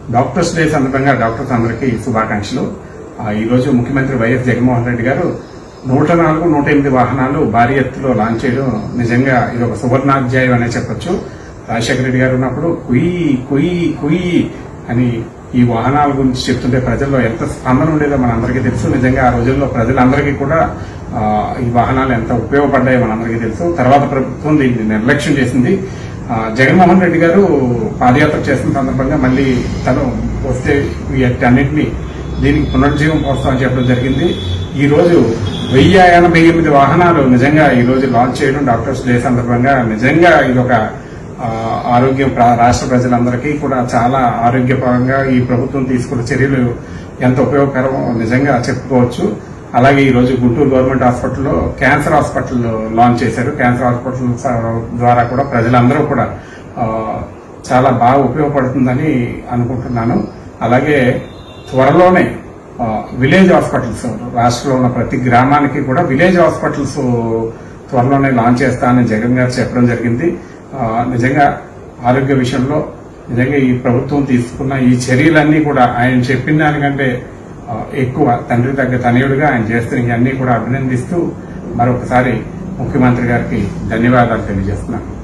doctors day సందర్భంగా doctors అందరికీ శుభాకాంక్షలు ఆ, ఈ రోజు ముఖ్యమంత్రి వైఎస్ జగన్మోహన్ రెడ్డి గారు నూట నాలుగు నూట ఎనిమిది వాహనాలు భారీ ఎత్తులో లాంచ్ చేయడం నిజంగా ఇది ఒక సువర్ణాధ్యాయం అనే చెప్పొచ్చు రాజశేఖర రెడ్డి గారు ఉన్నప్పుడు కుయ్యి కుయ్యి కుయ్యి అని ఈ వాహనాల గురించి చెప్తుంటే ప్రజల్లో ఎంత స్పందన ఉండేదో మనందరికీ తెలుసు నిజంగా ఆ రోజుల్లో ప్రజలందరికీ కూడా ఆ, ఈ వాహనాలు ఎంత ఉపయోగపడ్డాయో మనందరికీ తెలుసు తర్వాత ప్రభుత్వం దీన్ని నిర్లక్ష్యం చేసింది ఆ, జగన్మోహన్ రెడ్డి గారు పాదయాత్ర చేసిన సందర్భంగా మళ్ళీ తను వస్తే వీటన్నింటినీ దీనికి పునరుజ్జీవం పోస్తామని చెప్పడం జరిగింది ఈ రోజు వెయ్యి ఎనభై ఎనిమిది వాహనాలు నిజంగా ఈ రోజు లాంచ్ చేయడం డాక్టర్స్ డే సందర్భంగా నిజంగా ఇది ఒక ఆ, ఆరోగ్యం ప్ర- రాష్ట్ర ప్రజలందరికీ కూడా చాలా ఆరోగ్యపరంగా ఈ ప్రభుత్వం తీసుకున్న చర్యలు ఎంత ఉపయోగకరమో నిజంగా చెప్పుకోవచ్చు అలాగే ఈ రోజు గుంటూరు గవర్నమెంట్ హాస్పిటల్లో క్యాన్సర్ హాస్పిటల్ లాంచ్ చేశారు క్యాన్సర్ హాస్పిటల్ స- ద్వారా కూడా ప్రజలందరూ కూడా ఆ, చాలా బాగా ఉపయోగపడుతుందని అనుకుంటున్నాను అలాగే త్వరలోనే ఆ, విలేజ్ హాస్పిటల్స్ రాష్ట్రంలో ఉన్న ప్రతి గ్రామానికి కూడా విలేజ్ హాస్పిటల్స్ త్వరలోనే లాంచ్ చేస్తానని జగన్ గారు చెప్పడం జరిగింది ఆ, నిజంగా ఆరోగ్య విషయంలో నిజంగా ఈ ప్రభుత్వం తీసుకున్న ఈ చర్యలన్నీ కూడా ఆయన చెప్పిన దానికంటే ఆ, ఎక్కువ తండ్రి తగ్గ తనయుడుగా ఆయన చేస్తున్న ఇవన్నీ కూడా అభినందిస్తూ మరొకసారి ముఖ్యమంత్రి గారికి ధన్యవాదాలు తెలియజేస్తున్నాను